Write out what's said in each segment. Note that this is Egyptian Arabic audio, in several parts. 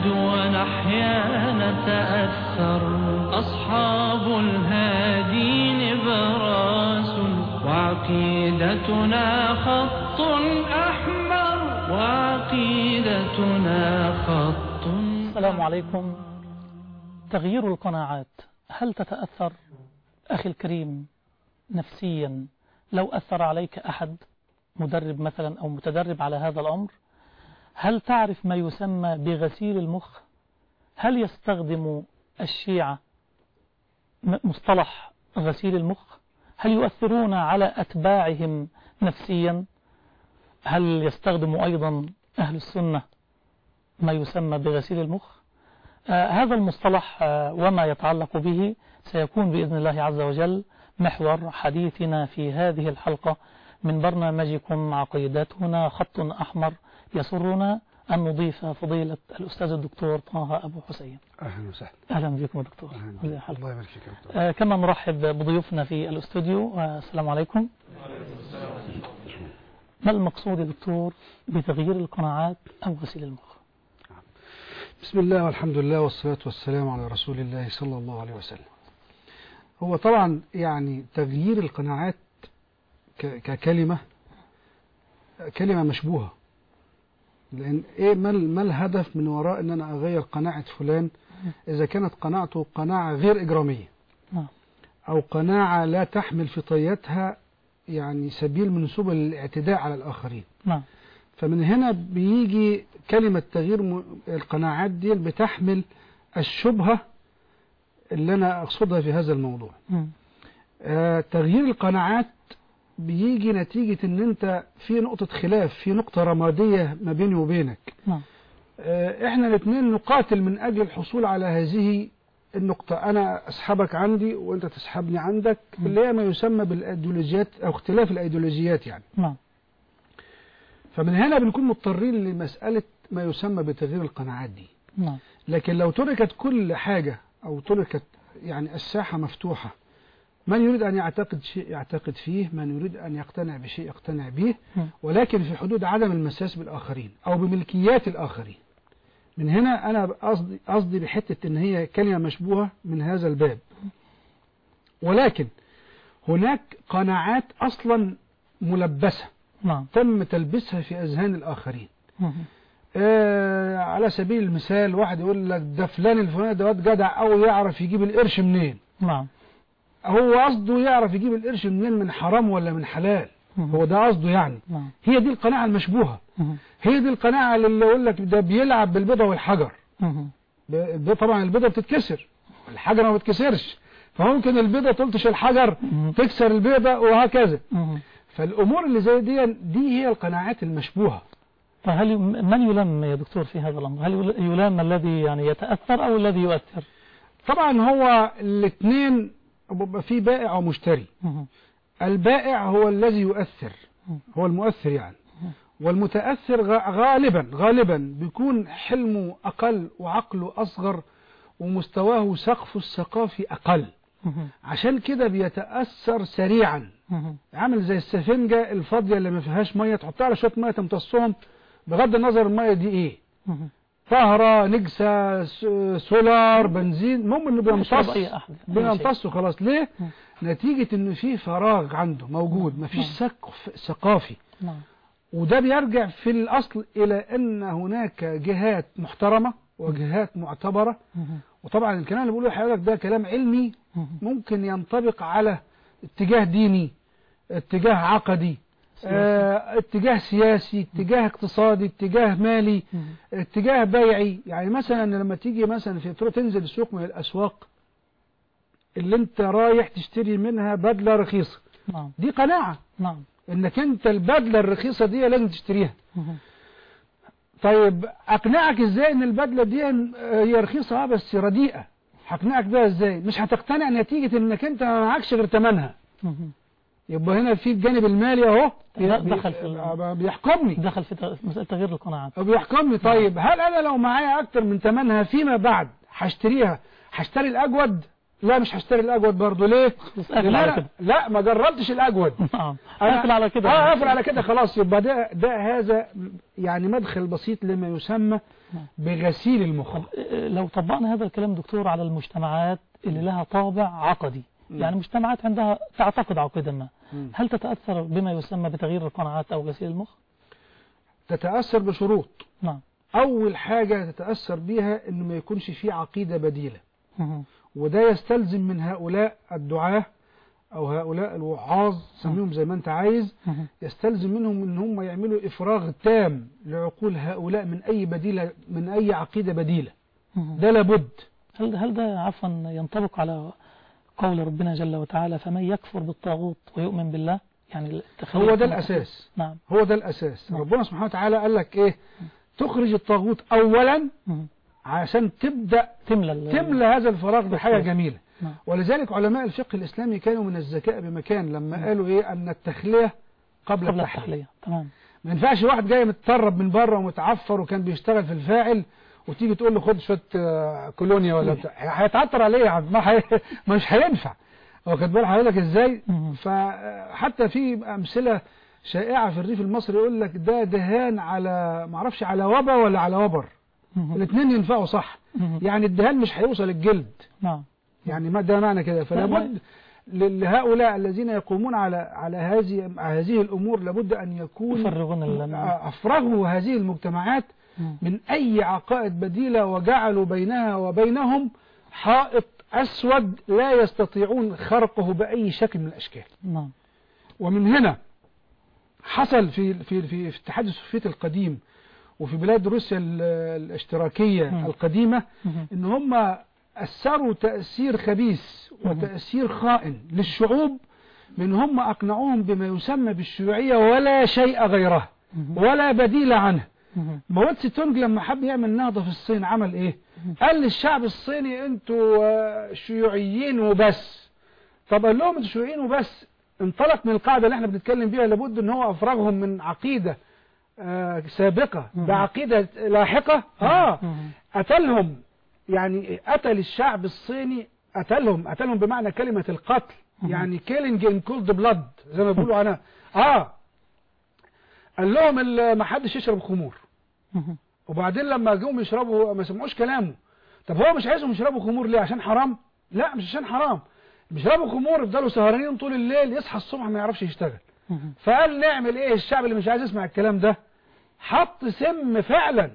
ونحيا نتأثر أصحاب الهادي نبراس وعقيدتنا خط أحمر وعقيدتنا خط السلام عليكم تغيير القناعات هل تتأثر أخي الكريم نفسيا لو أثر عليك أحد مدرب مثلا أو متدرب على هذا الأمر هل تعرف ما يسمى بغسيل المخ هل يستخدم الشيعة مصطلح غسيل المخ هل يؤثرون على أتباعهم نفسيا هل يستخدم أيضا أهل السنة ما يسمى بغسيل المخ آه هذا المصطلح آه وما يتعلق به سيكون بإذن الله عز وجل محور حديثنا في هذه الحلقة من برنامجكم عقيدتنا خط أحمر يسرنا أن نضيف فضيلة الأستاذ الدكتور طه أبو حسين أهلا وسهلا أهلا بكم دكتور أهلا الله يبارك فيك دكتور آه كما نرحب بضيوفنا في الاستوديو آه السلام عليكم ما المقصود يا دكتور بتغيير القناعات أو غسيل المخ بسم الله والحمد لله والصلاة والسلام على رسول الله صلى الله عليه وسلم هو طبعا يعني تغيير القناعات ككلمة كلمة مشبوهة لأن إيه ما ما الهدف من وراء إن أنا أغير قناعة فلان إذا كانت قناعته قناعة غير إجرامية أو قناعة لا تحمل في طياتها يعني سبيل من سبل الاعتداء على الآخرين نعم فمن هنا بيجي كلمة تغيير القناعات دي بتحمل الشبهة اللي أنا أقصدها في هذا الموضوع آه تغيير القناعات بيجي نتيجة ان انت في نقطة خلاف في نقطة رمادية ما بيني وبينك نعم آه احنا الاثنين نقاتل من اجل الحصول على هذه النقطة انا اسحبك عندي وانت تسحبني عندك م. اللي هي ما يسمى بالايديولوجيات او اختلاف الايديولوجيات يعني نعم فمن هنا بنكون مضطرين لمسألة ما يسمى بتغيير القناعات دي نعم لكن لو تركت كل حاجة او تركت يعني الساحة مفتوحة من يريد أن يعتقد شيء يعتقد فيه من يريد أن يقتنع بشيء يقتنع به م. ولكن في حدود عدم المساس بالآخرين أو بملكيات الآخرين من هنا أنا قصدي قصدي بحتة إن هي كلمة مشبوهة من هذا الباب ولكن هناك قناعات أصلا ملبسة نعم تم تلبسها في أذهان الآخرين مم. آه على سبيل المثال واحد يقول لك ده فلان الفلاني ده واد جدع أو يعرف يجيب القرش منين نعم هو قصده يعرف يجيب القرش منين من حرام ولا من حلال مم. هو ده قصده يعني نعم هي دي القناعة المشبوهة مم. هي دي القناعة اللي يقول لك ده بيلعب بالبيضة والحجر مم. ب- طبعا البيضة بتتكسر الحجر ما بتكسرش فممكن البيضة تلطش الحجر مم. تكسر البيضة وهكذا مم. فالأمور اللي زي دي دي هي القناعات المشبوهة فهل ي- من يلام يا دكتور في هذا الأمر هل يل- يلام الذي يعني يتأثر أو الذي يؤثر طبعا هو الاثنين بيبقى في بائع ومشتري مم. البائع هو الذي يؤثر مم. هو المؤثر يعني والمتأثر غ- غالبا غالبا بيكون حلمه أقل وعقله أصغر ومستواه سقفه الثقافي أقل مم. عشان كده بيتأثر سريعا مم. عامل زي السفنجة الفاضية اللي ما فيهاش مية تحطها على شوية مية تمتصهم بغض النظر المية دي ايه مم. طهرة نجسة س- سولار بنزين المهم انه بيمتص يشرب أي أحد أي شيء. بيمتص وخلاص ليه مم. نتيجة انه في فراغ عنده موجود مفيش نعم. سقف ثقافي نعم وده بيرجع في الأصل إلى أن هناك جهات محترمة وجهات معتبرة مم. وطبعا الكلام اللي بقوله لحضرتك ده كلام علمي مم. ممكن ينطبق على اتجاه ديني اتجاه عقدي سياسي. اه اتجاه سياسي اتجاه اقتصادي اتجاه مالي مم. اتجاه بيعي يعني مثلا لما تيجي مثلا في تروح تنزل السوق من الأسواق اللي انت رايح تشتري منها بدلة رخيصة نعم دي قناعة نعم انك انت البدلة الرخيصة دي لازم تشتريها مم. طيب اقنعك ازاي ان البدله دي آه، هي رخيصه اه بس رديئه هقنعك بيها ازاي مش هتقتنع نتيجه انك انت ما معكش غير ثمنها مم. يبقى هنا في الجانب المالي اهو ده بي- دخل في ال- آه، بيحكمني دخل في ت- مسألة تغيير القناعات بيحكمني طيب هل انا لو معايا اكتر من ثمنها فيما بعد هشتريها هشتري الاجود لا مش هشتري الاجود برضه ليه بس قافل لأن على أنا- كده لا ما جربتش الاجود نعم أنا- قافل على كده اه قافل على كده خلاص يبقى ده ده هذا يعني مدخل بسيط لما يسمى نعم. بغسيل المخ طب آه، لو طبقنا هذا الكلام دكتور على المجتمعات اللي لها طابع عقدي مم. يعني مجتمعات عندها تعتقد عقيدة ما مم. هل تتأثر بما يسمى بتغيير القناعات أو غسيل المخ؟ تتأثر بشروط نعم أول حاجة تتأثر بيها إنه ما يكونش فيه عقيدة بديلة مهم. وده يستلزم من هؤلاء الدعاة أو هؤلاء الوعاظ سميهم زي ما أنت عايز مهم. يستلزم منهم إن هم يعملوا إفراغ تام لعقول هؤلاء من أي بديلة من أي عقيدة بديلة مهم. ده لابد هل هل ده عفوا ينطبق على قول ربنا جل وتعالى فمن يكفر بالطاغوت ويؤمن بالله يعني التخلي هو ده الأساس نعم هو ده الأساس نعم. ربنا سبحانه وتعالى قال لك إيه تخرج الطاغوت أولا مهم. عشان تبدأ تملى ال- تملى هذا الفراغ بحاجة الفراغ. جميلة نعم ولذلك علماء الفقه الإسلامي كانوا من الذكاء بمكان لما قالوا إيه أن التخلية قبل, قبل التحلية التحلية تمام ما ينفعش واحد جاي متطرب من بره ومتعفر وكان بيشتغل في الفاعل وتيجي تقول له خد شويه آه، كولونيا ولا بتاع هيتعطر عليه يا عم ما هي مش هينفع واخد بال حضرتك ازاي مهم. فحتى في امثله شائعه في الريف المصري يقول لك ده دهان على ما اعرفش على وبا ولا على وبر مهم. الاثنين ينفعوا صح مهم. يعني الدهان مش هيوصل الجلد نعم يعني ما ده معنى كده فلا لا، ما- بد ل- لهؤلاء الذين يقومون على على هذه على هذه الامور لابد ان يكون يفرغون ال- افرغوا هذه المجتمعات مم. من اي عقائد بديله وجعلوا بينها وبينهم حائط اسود لا يستطيعون خرقه باي شكل من الاشكال نعم ومن هنا حصل في في في, في الاتحاد السوفيتي القديم وفي بلاد روسيا ال- الاشتراكيه مم. القديمه مهم. ان هم اثروا تاثير خبيث وتاثير خائن للشعوب من هم اقنعوهم بما يسمى بالشيوعيه ولا شيء غيرها مهم. ولا بديل عنه مهم. ماو تسي تونج لما حب يعمل نهضة في الصين عمل ايه قال للشعب الصيني انتوا آه، شيوعيين وبس طب قال لهم انتوا شيوعيين وبس انطلق من القاعدة اللي احنا بنتكلم بيها لابد ان هو افرغهم من عقيدة آه، سابقة مم. بعقيدة لاحقة اه مهم. قتلهم يعني قتل الشعب الصيني قتلهم قتلهم بمعنى كلمة القتل مم. يعني killing in cold blood زي ما بيقولوا عنها اه قال لهم ال- ما حدش يشرب خمور مهم. وبعدين لما جم يشربوا ما سمعوش كلامه طب هو مش عايزهم يشربوا خمور ليه عشان حرام لا مش عشان حرام بيشربوا خمور يفضلوا سهرانين طول الليل يصحى الصبح ما يعرفش يشتغل مهم. فقال نعمل ايه الشعب اللي مش عايز يسمع الكلام ده حط سم فعلا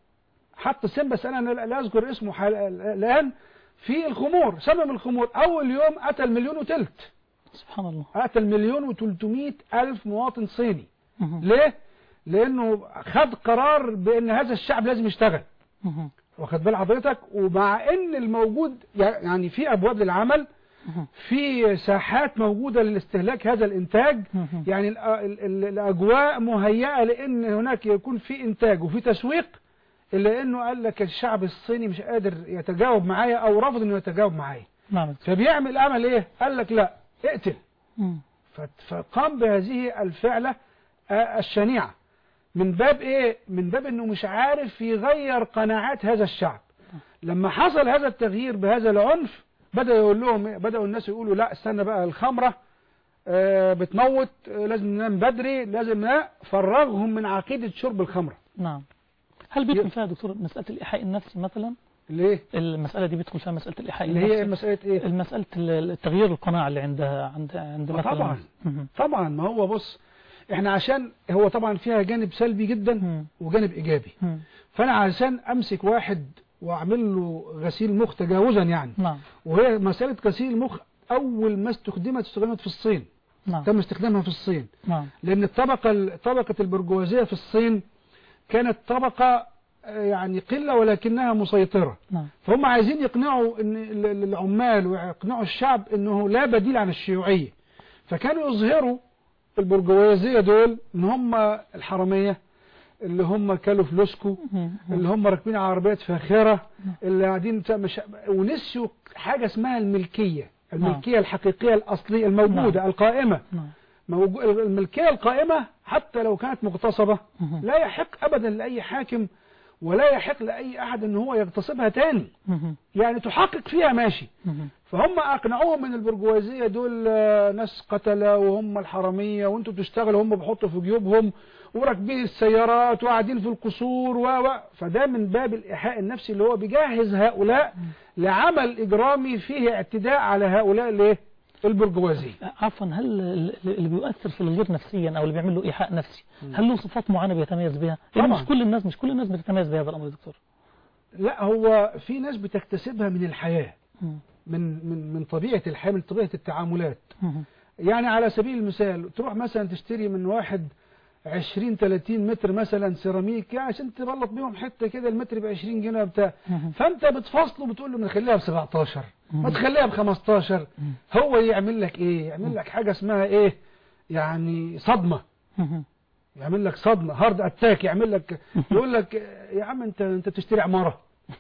حط سم بس انا لا لا اذكر اسمه حال- الان في الخمور سمم الخمور اول يوم قتل مليون وتلت سبحان الله قتل مليون وتلتمية الف مواطن صيني مهم. ليه لانه خد قرار بان هذا الشعب لازم يشتغل مهم. واخد بال حضرتك ومع ان الموجود يعني في ابواب للعمل مهم. في ساحات موجودة للاستهلاك هذا الانتاج مهم. يعني ال- ال- ال- الاجواء مهيئة لان هناك يكون في انتاج وفي تسويق الا انه قال لك الشعب الصيني مش قادر يتجاوب معايا او رافض انه يتجاوب معايا نعم فبيعمل عمل ايه قال لك لا اقتل مم. فت- فقام بهذه الفعلة آه، الشنيعة من باب ايه من باب انه مش عارف يغير قناعات هذا الشعب لما حصل هذا التغيير بهذا العنف بدأ يقول لهم إيه؟ بدأوا الناس يقولوا لا استنى بقى الخمرة آه، بتموت آه، لازم ننام بدري لازم لا فرغهم من عقيدة شرب الخمرة نعم هل بيدخل فيها دكتور مسألة الإيحاء النفسي مثلا ليه المسألة دي بيدخل فيها مسألة الإيحاء اللي هي النفسي مسألة ايه المسألة التغيير القناعة اللي عندها عند عند آه، مثلا طبعا. مهم. طبعا ما هو بص احنا عشان هو طبعا فيها جانب سلبي جدا مم. وجانب ايجابي مم. فانا عشان امسك واحد واعمل له غسيل مخ تجاوزا يعني نعم وهي مسألة غسيل المخ اول ما استخدمت استخدمت في الصين نعم تم استخدامها في الصين نعم لان الطبقة طبقة البرجوازية في الصين كانت طبقة آه، يعني قلة ولكنها مسيطرة نعم فهم عايزين يقنعوا ان ال- ال- العمال ويقنعوا الشعب انه لا بديل عن الشيوعية فكانوا يظهروا البرجوازية دول ان هم الحرامية اللي هم كلوا فلوسكو مم. اللي هم راكبين عربيات فاخرة اللي قاعدين بتاع مش... ونسيوا حاجة اسمها الملكية الملكية الحقيقية الأصلية الموجودة القائمة نعم موجو... الملكية القائمة حتى لو كانت مغتصبة مهم. لا يحق أبدا لأي حاكم ولا يحق لأي أحد أن هو يغتصبها تاني مهم. يعني تحقق فيها ماشي مهم. فهم أقنعوهم من البرجوازية دول آه، ناس قتلة وهم الحرامية وانتوا بتشتغلوا هم بيحطوا في جيوبهم وراكبين السيارات وقاعدين في القصور و و فده من باب الإيحاء النفسي اللي هو بيجهز هؤلاء لعمل إجرامي فيه اعتداء على هؤلاء الايه البرجوازية عفوا هل ال- اللي بيؤثر في الغير نفسيا او اللي بيعمل له ايحاء نفسي هل له صفات معينه بيتميز بها؟ يعني طبعا. مش كل الناس مش كل الناس بتتميز بهذا الامر يا دكتور. لا هو في ناس بتكتسبها من الحياة مم. من من من طبيعة الحياة من طبيعة التعاملات مهم. يعني على سبيل المثال تروح مثلا تشتري من واحد 20 30 متر مثلا سيراميك يعني عشان تبلط بيهم حته كده المتر ب 20 جنيه بتاع مهم. فانت بتفاصله بتقول له ما تخليها ب 17 ما مم. تخليها ب 15 مم. هو يعمل لك ايه يعمل لك حاجه اسمها ايه يعني صدمه مهم. يعمل لك صدمه هارد اتاك يعمل لك يقول لك يا عم انت انت بتشتري عماره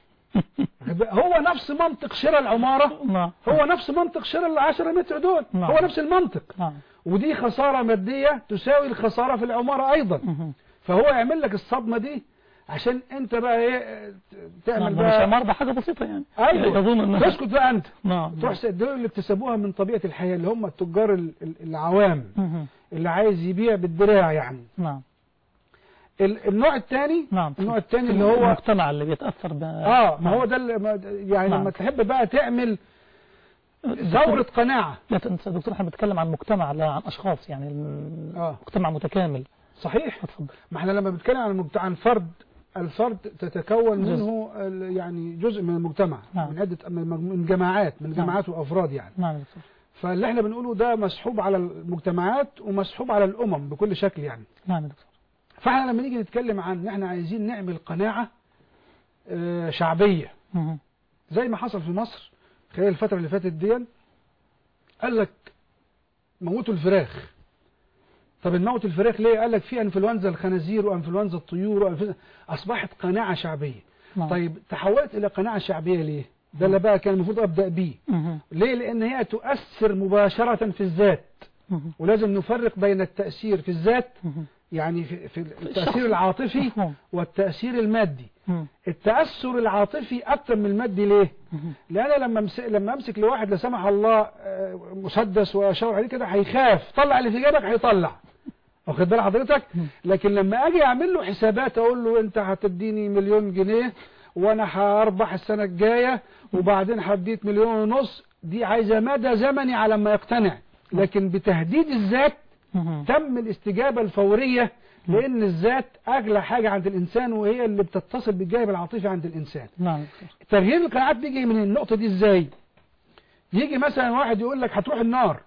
هو نفس منطق شراء العماره نعم هو نفس منطق شراء ال 10 متر دول نعم. هو نفس المنطق نعم ودي خسارة مادية تساوي الخسارة في العمارة أيضا مهم. فهو يعمل لك الصدمة دي عشان انت بقى ايه تعمل نعم مش بقى عمار ده حاجه بسيطه يعني ايوه يظن انها تسكت بقى انت نعم تروح س- دول اللي اكتسبوها من طبيعة الحياة اللي هم التجار ال- ال- العوام مهم. اللي عايز يبيع بالدراع يعني نعم ال- النوع الثاني نعم النوع الثاني اللي هو المجتمع اللي بيتاثر ب اه ما هو ده اللي ما- يعني نعم. لما تحب بقى تعمل ثورة قناعة لا تنسى دكتور احنا بنتكلم عن مجتمع لا عن اشخاص يعني اه مجتمع متكامل صحيح اتفضل ما احنا لما بنتكلم عن المجت- عن فرد الفرد تتكون جزء. منه ال- يعني جزء من المجتمع نعم. من عدة من من جماعات من نعم. جماعات وافراد يعني نعم يا دكتور فاللي احنا بنقوله ده مسحوب على المجتمعات ومسحوب على الامم بكل شكل يعني نعم يا دكتور فاحنا لما نيجي نتكلم عن ان احنا عايزين نعمل قناعة آه، شعبية مهم. زي ما حصل في مصر خلال الفترة اللي فاتت دي قال لك موتوا الفراخ طب نموت الفراخ ليه قال لك في انفلونزا الخنازير وانفلونزا الطيور وأنفلونزا اصبحت قناعة شعبية نعم. طيب تحولت الى قناعة شعبية ليه ده اللي بقى كان المفروض ابدا بيه مهم. ليه لان هي تؤثر مباشرة في الذات مهم. ولازم نفرق بين التأثير في الذات مهم. يعني في, في الشخص. التأثير العاطفي مفهوم. والتأثير المادي مهم. التأثر العاطفي أكتر من المادي ليه؟ مهم. لأن أنا لما أمس- لما أمسك لواحد لا سمح الله آه، مسدس وأشاور عليه كده هيخاف طلع اللي في جيبك هيطلع واخد بال حضرتك؟ لكن لما أجي أعمل له حسابات أقول له أنت هتديني مليون جنيه وأنا هربح السنة الجاية وبعدين هديك مليون ونص دي عايزة مدى زمني على ما يقتنع لكن بتهديد الذات مهم. تم الاستجابة الفورية لأن الذات أغلى حاجة عند الإنسان وهي اللي بتتصل بالجانب العاطفي عند الإنسان نعم يا دكتور تغيير القناعات بيجي من النقطة دي إزاي يجي مثلا واحد يقول لك هتروح النار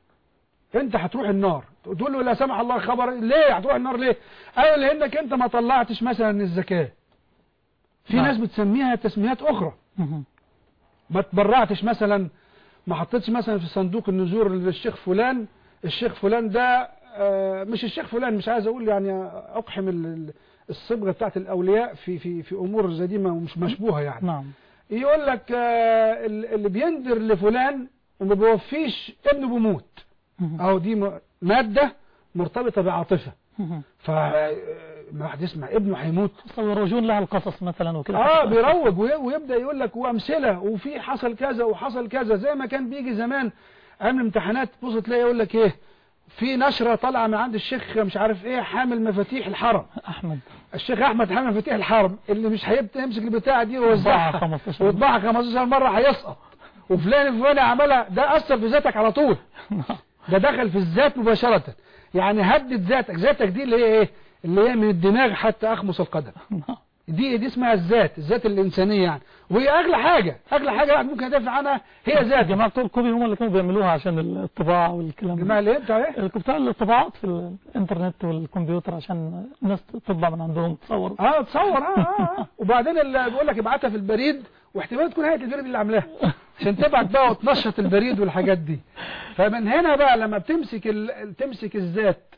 أنت هتروح النار تقول له لا سمح الله خبر ليه هتروح النار ليه قال لأنك أنت ما طلعتش مثلا الزكاة في نعم. ناس بتسميها تسميات أخرى مهم. ما تبرعتش مثلا ما حطيتش مثلا في صندوق النذور للشيخ فلان الشيخ فلان ده آه، مش الشيخ فلان مش عايز اقول يعني اقحم ال- ال- الصبغه بتاعت الاولياء في في في امور زي دي ما- مش مشبوهه يعني نعم يقول لك آه، ال- اللي بيندر لفلان وما بيوفيش ابنه بيموت مهم. اهو دي م- ماده مرتبطه بعاطفه مهم. ف آه، ما واحد يسمع ابنه هيموت يروجون لها القصص مثلا وكده اه بيروج وي- ويبدا يقول لك وامثله وفي حصل كذا وحصل كذا زي ما كان بيجي زمان عامل امتحانات تبص تلاقي يقول لك ايه في نشره طالعه من عند الشيخ مش عارف ايه حامل مفاتيح الحرم احمد الشيخ احمد حامل مفاتيح الحرم اللي مش هيبدا يمسك البتاعه دي طبعها ويوزعها 15 ويطبعها 15 مره هيسقط وفلان الفلاني عملها ده اثر في ذاتك على طول ده دخل في الذات مباشره يعني هدد ذاتك ذاتك دي اللي هي ايه اللي هي من الدماغ حتى اخمص القدم دي دي اسمها الذات الذات الإنسانية يعني وهي أغلى حاجة أغلى حاجة الواحد ممكن يدافع عنها هي ذات جماعة بتوع الكوبي هم اللي كانوا بيعملوها عشان الطباعة والكلام جماعة اللي انت ايه اللي بتاع الطباعات في الانترنت والكمبيوتر عشان الناس تطبع من عندهم تصور اه تصور اه اه, آه. وبعدين اللي بيقول لك ابعتها في البريد واحتمال تكون هيئة البريد اللي عاملاها عشان تبعت بقى وتنشط البريد والحاجات دي فمن هنا بقى لما بتمسك ال... تمسك الذات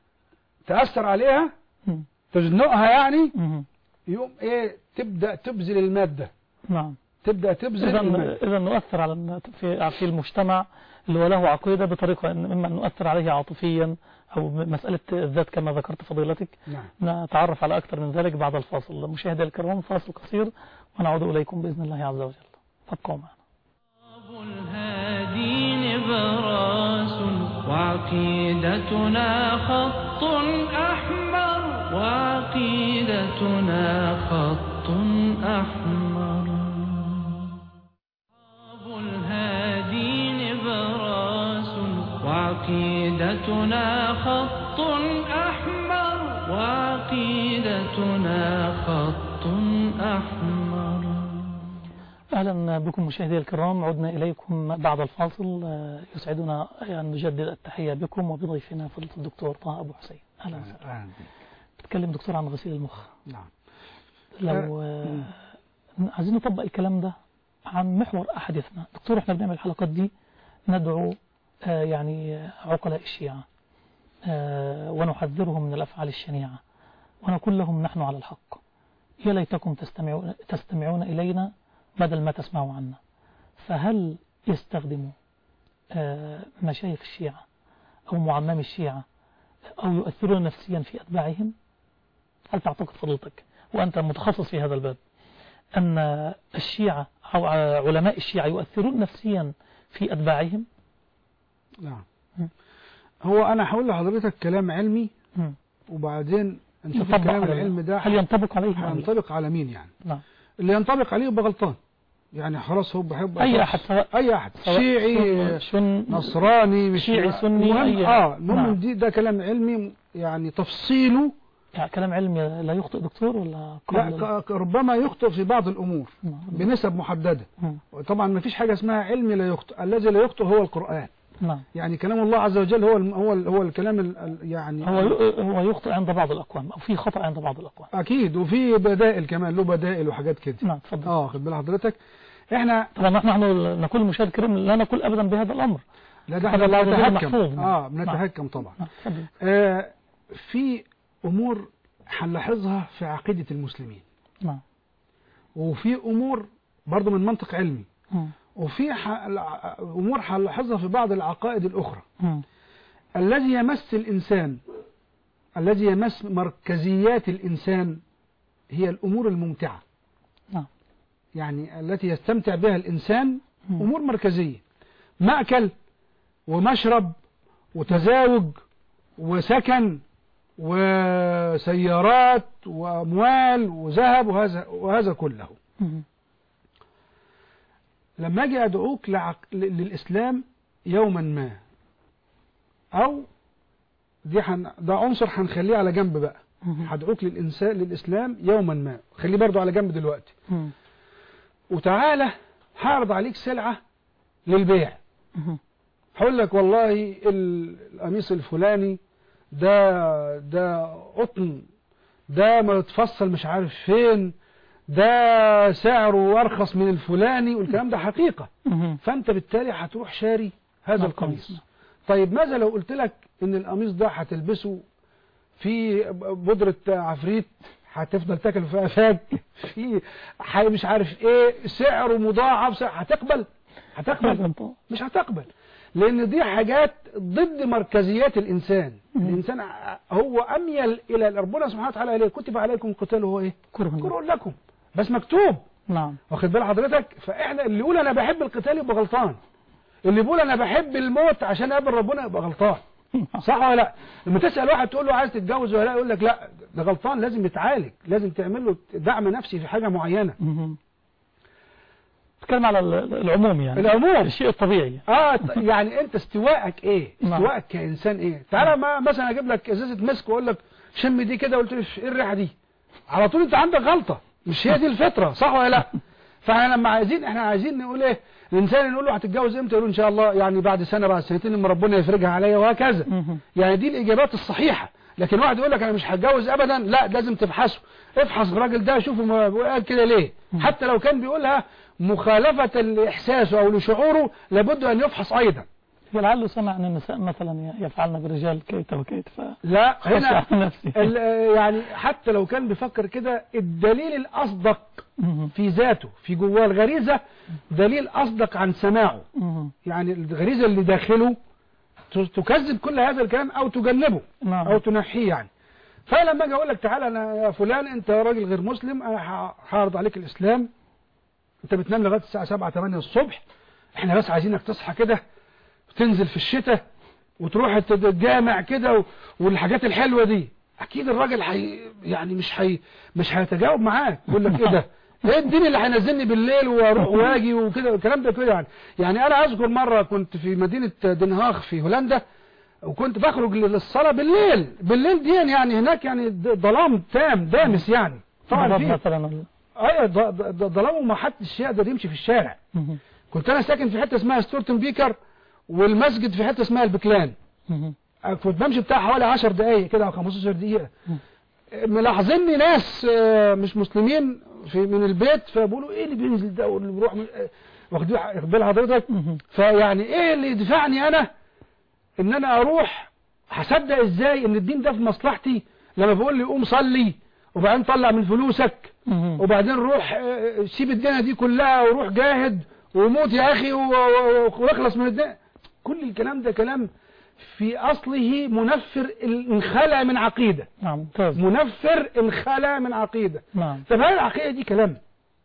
تأثر عليها تزنقها يعني مم. يقوم ايه تبدأ تبذل المادة نعم تبدا تبذل إذا المال. إذا نؤثر على الن- في في المجتمع اللي هو له عقيدة بطريقة إن إما أن نؤثر عليه عاطفيا أو مسألة الذات كما ذكرت فضيلتك نعم نتعرف على أكثر من ذلك بعد الفاصل مشاهدي الكرام فاصل قصير ونعود إليكم بإذن الله عز وجل فابقوا معنا أصحاب الهادي نبراس وعقيدتنا خط أحمر وعقيدتنا خط أحمر أصحاب الهادي نبراس وعقيدتنا خط أحمر وعقيدتنا خط أحمر أهلا بكم مشاهدي الكرام عدنا إليكم بعد الفاصل آه، يسعدنا أن نجدد التحية بكم وبضيفنا فضيلة الدكتور طه أبو حسين أهلا وسهلا أهلا بك. بتكلم دكتور عن غسيل المخ نعم لو آه، عايزين نطبق الكلام ده عن محور أحاديثنا دكتور احنا بنعمل الحلقات دي ندعو آه، يعني آه، عقلاء الشيعة آه، ونحذرهم من الأفعال الشنيعة ونقول لهم نحن على الحق يا ليتكم تستمعون, تستمعون إلينا بدل ما تسمعوا عنا فهل يستخدم آه، مشايخ الشيعة أو معمم الشيعة أو يؤثرون نفسيا في أتباعهم هل تعتقد فضيلتك وأنت متخصص في هذا الباب أن الشيعة أو علماء الشيعة يؤثرون نفسيا في أتباعهم نعم مم. هو انا هقول لحضرتك كلام علمي مم. وبعدين نشوف يطبق الكلام على- العلمي ده هل ينطبق عليه أم لا؟ هينطبق على مين يعني نعم اللي ينطبق عليه يبقى غلطان يعني خلاص هو بحب أي أحد سواء اي احد سواء شيعي شن نصراني مش شيعي، سني، المهم أي- اه المهم نعم. دي ده كلام علمي يعني تفصيله يعني كلام علمي لا يخطئ دكتور ولا لا قول- ك- ربما يخطئ في بعض الامور نعم. بنسب محدده مم. طبعا ما فيش حاجه اسمها علمي لا يخطئ الذي لا يخطئ هو القران نعم يعني كلام الله عز وجل هو الم- هو ال- هو الكلام ال- ال- يعني هو ي- هو يخطئ عند بعض الأقوام أو في خطأ عند بعض الأقوام اكيد وفي بدائل كمان له بدائل وحاجات كده نعم تفضل اه خد بال حضرتك احنا طبعا نحن نقول المشاهد الكريم لا نقول أبدا بهذا الأمر لا ده هذا احنا الله عز وجل بنتهكم محفوظ. اه نعم. بنتهكم طبعا نعم تفضل آه في امور هنلاحظها في عقيده المسلمين نعم وفي امور برضو من منطق علمي مم. وفي ح... الع- امور هنلاحظها في بعض العقائد الاخرى مم. الذي يمس الانسان الذي يمس مركزيات الانسان هي الامور الممتعه نعم يعني التي يستمتع بها الانسان مم. امور مركزيه ماكل ومشرب وتزاوج وسكن وسيارات واموال وذهب وهذا وهذا كله مم. لما اجي ادعوك لعق... ل- للاسلام يوما ما او دي حن... ده عنصر هنخليه على جنب بقى مم. هدعوك للانسان للاسلام يوما ما خليه برضو على جنب دلوقتي مم. وتعالى هعرض عليك سلعة للبيع مم. هقول لك والله ال- القميص الفلاني ده ده قطن ده متفصل مش عارف فين ده سعره ارخص من الفلاني والكلام ده حقيقة مم. فانت بالتالي هتروح شاري هذا نعم، القميص نعم. طيب ماذا لو قلت لك ان القميص ده هتلبسه في بودرة عفريت هتفضل تاكل في قفاك في ح- مش عارف ايه سعره مضاعف سعر هتقبل هتقبل مش هتقبل لان دي حاجات ضد مركزيات الانسان مم. الانسان ع- هو اميل الى ربنا سبحانه وتعالى عليه كتب عليكم القتال هو ايه كره كره لكم بس مكتوب نعم واخد بال حضرتك فاحنا اللي يقول انا بحب القتال يبقى غلطان اللي بيقول انا بحب الموت عشان اقابل ربنا يبقى غلطان صح ولا لا لما تسال واحد تقول له عايز تتجوز ولا لا يقول لك لا ده غلطان لازم يتعالج لازم تعمل له دعم نفسي في حاجه معينه مم. تتكلم على ال- العموم يعني العموم الشيء الطبيعي اه ط- يعني انت استواءك ايه نعم. استواءك كانسان ايه تعالى ما مثلا اجيب لك ازازه مسك واقول لك شم دي كده قلت لي ايه الريحه دي على طول انت عندك غلطه مش هي دي الفطره صح ولا لا فاحنا لما عايزين احنا عايزين نقول ايه الانسان نقول له هتتجوز امتى يقول ان شاء الله يعني بعد سنه بعد سنتين لما ربنا يفرجها عليا وهكذا مم. يعني دي الاجابات الصحيحه لكن واحد يقول لك انا مش هتجوز ابدا لا لازم تبحثه افحص الراجل ده شوفه ما- قال كده ليه حتى لو كان بيقولها مخالفه لاحساسه او لشعوره لابد ان يفحص ايضا لعله سمع أن النساء مثلا يفعلن بالرجال كيت وكيت ف لا خشى هنا على نفسي ال- يعني حتى لو كان بيفكر كده الدليل الأصدق مهم. في ذاته في جواه الغريزة دليل أصدق عن سماعه مهم. يعني الغريزة اللي داخله ت- تكذب كل هذا الكلام أو تجنبه نعم أو تنحيه يعني فلما أجي أقول لك تعالى أنا يا فلان أنت راجل غير مسلم أنا ه- هعرض عليك الإسلام أنت بتنام لغاية الساعة 7 8 الصبح إحنا بس عايزينك تصحى كده وتنزل في الشتاء وتروح تتجامع كده و- والحاجات الحلوة دي أكيد الراجل حي يعني مش حي مش هيتجاوب معاك يقول لك إيه ده ايه الدين اللي هينزلني بالليل واروح واجي وكده الكلام ده كده يعني يعني انا اذكر مره كنت في مدينه دنهاغ في هولندا وكنت بخرج للصلاه بالليل بالليل دي يعني هناك يعني د- ظلام تام دامس يعني طبعا ضرب في مثلا ال- ايوه ض- ض- ظلام وما حدش يقدر يمشي في الشارع مهم. كنت انا ساكن في حته اسمها ستورتن بيكر والمسجد في حته اسمها البكلان مهم. كنت بمشي بتاع حوالي 10 دقايق كده او 15 دقيقه ملاحظيني ناس آه، مش مسلمين في من البيت فبيقولوا ايه اللي بينزل ده واللي بيروح من- آه، واخدين واخد بال حضرتك مهم. فيعني ايه اللي يدفعني انا ان انا اروح هصدق ازاي ان الدين ده في مصلحتي لما بيقول لي قوم صلي وبعدين طلع من فلوسك مهم. وبعدين روح آه، سيب الدنيا دي كلها وروح جاهد وموت يا اخي و- و- واخلص من الدنيا كل الكلام ده كلام في اصله منفر انخلع من عقيدة نعم ممتاز منفر انخلع من عقيدة نعم طب هل العقيدة دي كلام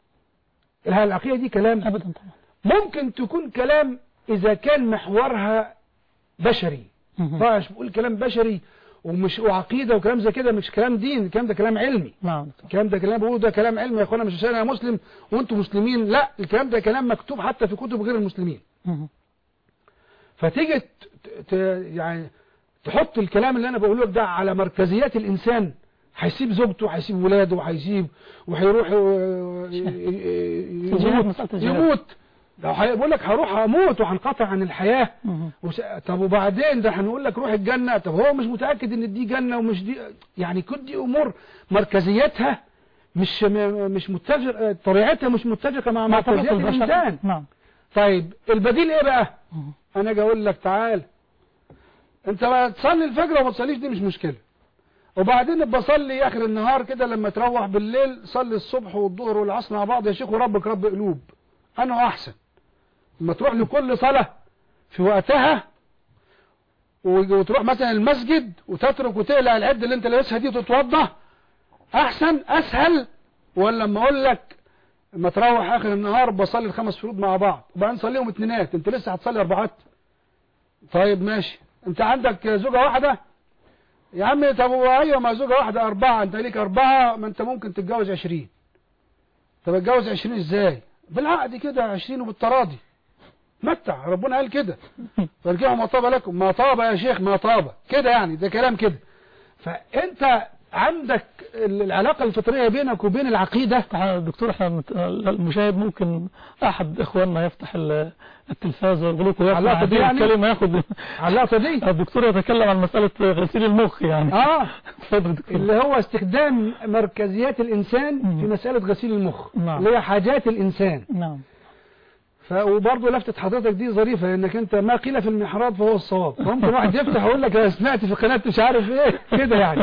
هل العقيدة دي كلام أبدا طبعا ممكن تكون كلام اذا كان محورها بشري مهم. طبعا مش بقول كلام بشري ومش وعقيدة وكلام زي كده مش كلام دين الكلام ده كلام علمي نعم الكلام ده كلام بقوله ده كلام علمي يا اخوانا مش عشان انا مسلم وانتم مسلمين لا الكلام ده كلام مكتوب حتى في كتب غير المسلمين مهم. فتيجي ت- ت- يعني تحط الكلام اللي انا بقوله لك ده على مركزيات الانسان هيسيب زوجته هيسيب ولاده وهيسيب وهيروح آه، تجاهل يموت مسألة تجاهل. يموت لو هي- بقول لك هروح اموت وهنقطع عن الحياه مهم. وس... طب وبعدين ده هنقول لك روح الجنة طب هو مش متأكد ان دي جنة ومش دي يعني كل دي امور مركزيتها مش م... مش متفق طبيعتها مش متفقة مع مع طبيعة مركزيات البشر. الانسان نعم طيب البديل ايه بقى مهم. انا اجي اقول لك تعال انت بقى تصلي الفجر وما تصليش دي مش مشكلة وبعدين بصلي اخر النهار كده لما تروح بالليل صلي الصبح والظهر والعصر مع بعض يا شيخ وربك رب قلوب انا احسن لما تروح لكل صلاة في وقتها وتروح مثلا المسجد وتترك وتقلع العد اللي انت لابسها دي وتتوضى احسن اسهل ولا لما اقول لك لما تروح اخر النهار بصلي الخمس فروض مع بعض وبعدين صليهم اتنينات انت لسه هتصلي اربعات طيب ماشي انت عندك زوجة واحدة يا عم طب هو ايوه ما زوجة واحدة اربعة انت ليك اربعة ما انت ممكن تتجوز عشرين طب اتجوز عشرين ازاي بالعقد كده عشرين وبالتراضي متع ربنا قال كده فارجعوا ما طاب لكم ما طاب يا شيخ ما طاب كده يعني ده كلام كده فانت عندك العلاقة الفطرية بينك وبين العقيدة تعال دكتور احنا مت- المشاهد ممكن احد اخواننا يفتح ال- التلفاز ويقول لكم على اللقطة يسمع دي هذه يعني؟ الكلمة ياخذ على اللقطة دي الدكتور يتكلم عن مسألة غسيل المخ يعني اه تفضل دكتور اللي هو استخدام مركزيات الانسان مم. في مسألة غسيل المخ نعم. اللي هي حاجات الانسان نعم ف وبرضه لفتة حضرتك دي ظريفة لانك انت ما قيل في المحراب فهو الصواب فممكن واحد يفتح ويقول لك انا سمعت في قناة مش عارف ايه كده يعني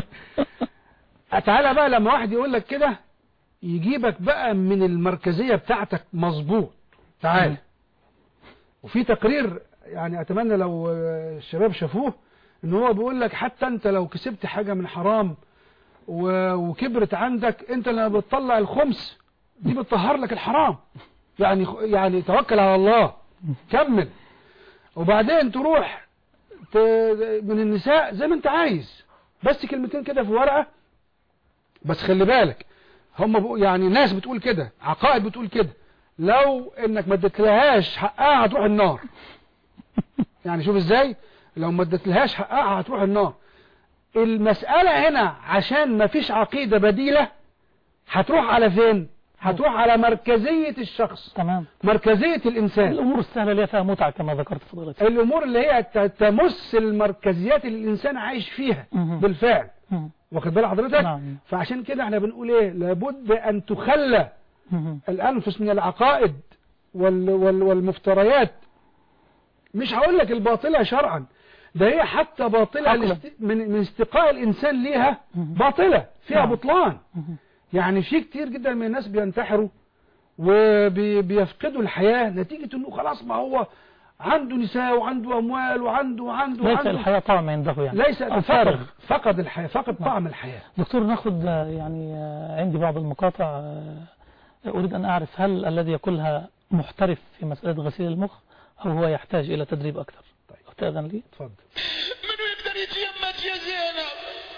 تعالى بقى لما واحد يقول لك كده يجيبك بقى من المركزية بتاعتك مظبوط تعالى مم. وفي تقرير يعني اتمنى لو آه، الشباب شافوه ان هو بيقول لك حتى انت لو كسبت حاجة من حرام و- وكبرت عندك انت لما بتطلع الخمس دي بتطهر لك الحرام يعني يعني توكل على الله كمل وبعدين تروح ت- من النساء زي ما انت عايز بس كلمتين كده في ورقة بس خلي بالك هم بقوا يعني ناس بتقول كده عقائد بتقول كده لو انك ما اديتلهاش حقها هتروح النار يعني شوف ازاي لو ما اديتلهاش حقها هتروح النار المسألة هنا عشان ما فيش عقيدة بديلة هتروح على فين هتروح على مركزية الشخص تمام مركزية الإنسان الأمور السهلة اللي فيها متعة كما ذكرت فضيلتك الأمور اللي هي ت- تمس المركزيات اللي الإنسان عايش فيها مهم. بالفعل مم. واخد بال حضرتك نعم. فعشان كده احنا بنقول ايه لابد أن تخلى مم. الأنفس من العقائد وال وال والمفتريات مش هقول لك الباطلة شرعا ده هي حتى باطلة عقلاً. الاست- من من استقاء الإنسان ليها مهم. باطلة فيها نعم. بطلان مهم. يعني في كتير جدا من الناس بينتحروا وبيفقدوا الحياة نتيجة انه خلاص ما هو عنده نساء وعنده اموال وعنده وعنده ليس وعنده الحياة طعم عنده يعني ليس آه، فقد فارغ فقد الحياة فقد طعم الحياة دكتور ناخد آه، يعني آه، عندي بعض المقاطع آه، أريد أن أعرف هل الذي يقولها محترف في مسألة غسيل المخ أو هو يحتاج إلى تدريب أكثر طيب. لو تأذن لي اتفضل منو يقدر يجي يمك يا زينب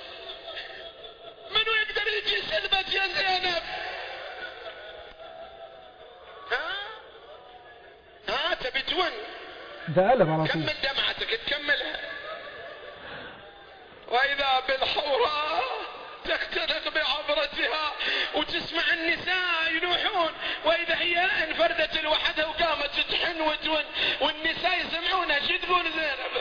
منو يقدر يجي يسلمك يا زينب ها ها تبي تون ده قلم على طول كمل دمعتك تكملها واذا بالحوراء تختنق بعبرتها وتسمع النساء ينوحون واذا هي انفردت لوحدها وقامت تحن وتون والنساء يسمعونها شو تقول زينب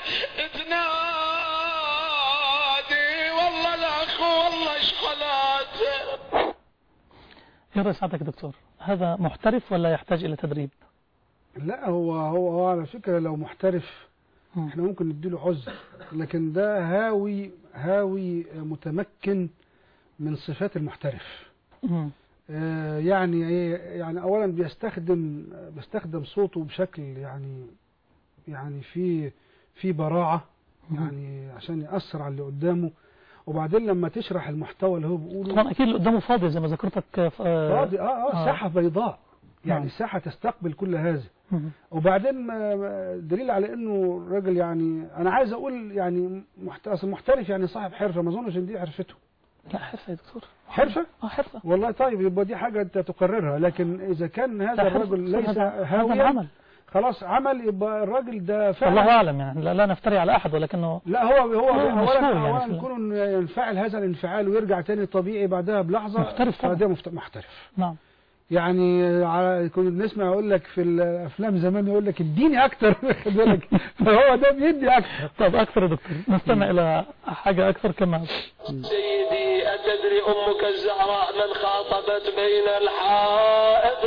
تنادي والله الاخ والله شحلات إيه رأي سعادتك يا دكتور هذا محترف ولا يحتاج إلى تدريب لا هو هو هو على فكرة لو محترف مم. احنا ممكن نديله عذر لكن ده هاوي هاوي متمكن من صفات المحترف مم. آه، يعني ايه يعني اولا بيستخدم بيستخدم صوته بشكل يعني يعني في في براعة يعني عشان يأثر على اللي قدامه وبعدين لما تشرح المحتوى اللي هو بيقوله طبعا أكيد اللي قدامه فاضي زي ما ذكرتك آه، آه، فاضي اه اه آه. ساحة بيضاء يعني نعم. ساحة تستقبل كل هذا مم. وبعدين ما- ما- دليل على انه الراجل يعني انا عايز اقول يعني محت- أصل محترف يعني صاحب حرفه ما اظنش ان دي حرفته لا حرفة يا دكتور حرفه اه حرفة والله طيب يبقى دي حاجه انت تقررها لكن اذا كان هذا لا، حرفة. الرجل ليس هذا- هذا هاويا العمل خلاص عمل يبقى الراجل ده فعلا الله أعلم يعني لا, لا نفتري على أحد ولكنه لا هو هو هو اولا مشهور يعني اولا في- يكون إنه ينفعل هذا الانفعال ويرجع تاني طبيعي بعدها بلحظه محترف طبعا. فده مفت- محترف نعم يعني على كنا بنسمع يقول لك في الافلام زمان يقول لك اديني اكتر خد بالك فهو ده بيدي اكتر طب أكثر يا دكتور نستمع إلى حاجة أكثر كما سيدي أتدري أمك الزهراء من خاطبت بين الحائط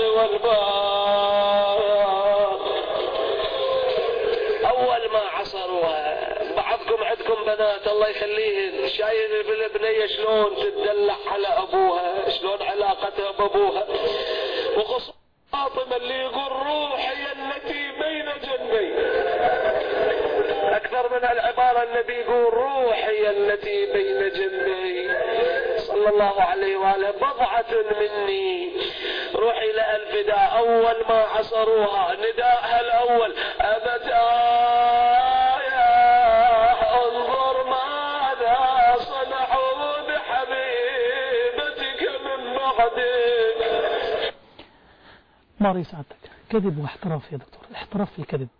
والباب أول ما عصروها بعضكم عندكم بنات الله يخليهن شايف البنية شلون تدلع على أبوها شلون علاقتها بأبوها وخصوصا فاطمة اللي يقول روحي التي بين جنبي أكثر من العبارة النبي يقول روحي التي بين جنبي صلى الله عليه وآله بضعة مني روحي لها الفداء أول ما عصروها نداءها الأول أبت آية انظر ماذا صنعوا بحبيبتك من بعدك ما رأي سعادتك كذب واحتراف يا دكتور احتراف في الكذب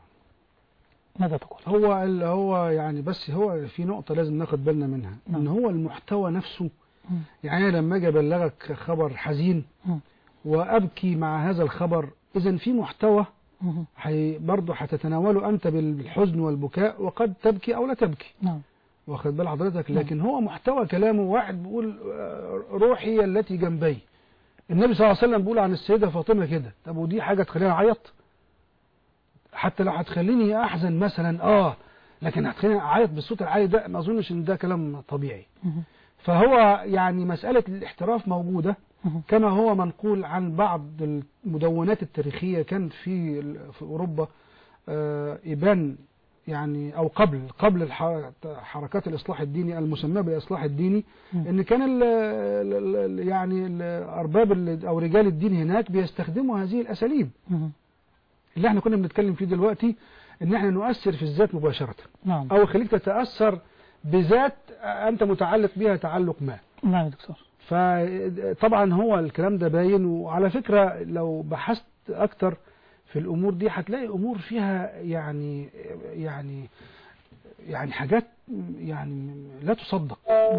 ماذا تقول هو ال- هو يعني بس هو في نقطة لازم ناخد بالنا منها نعم. ان هو المحتوى نفسه مم. يعني أنا لما اجي ابلغك خبر حزين مم. وابكي مع هذا الخبر اذا في محتوى مم. حي برضه هتتناوله انت بالحزن والبكاء وقد تبكي او لا تبكي نعم واخد بال حضرتك لكن هو محتوى كلامه واحد بيقول آه، روحي التي جنبي النبي صلى الله عليه وسلم بيقول عن السيدة فاطمة كده طب ودي حاجة تخليني اعيط حتى لو هتخليني احزن مثلا اه لكن هتخليني اعيط بالصوت العالي ده ما اظنش ان ده كلام طبيعي مم. فهو يعني مسألة الاحتراف موجودة مم. كما هو منقول عن بعض المدونات التاريخية كان في ال- في أوروبا آه، إبان يعني أو قبل قبل الح- حركات الإصلاح الديني المسمى بالإصلاح الديني مم. إن كان ال ال- ال- يعني الأرباب ال- أو رجال الدين هناك بيستخدموا هذه الأساليب مم. اللي احنا كنا بنتكلم فيه دلوقتي إن احنا نؤثر في الذات مباشرة نعم أو خليك تتأثر بذات أنت متعلق بها تعلق ما نعم يا دكتور فطبعا هو الكلام ده باين وعلى فكرة لو بحثت أكتر في الأمور دي هتلاقي أمور فيها يعني يعني يعني حاجات يعني لا تصدق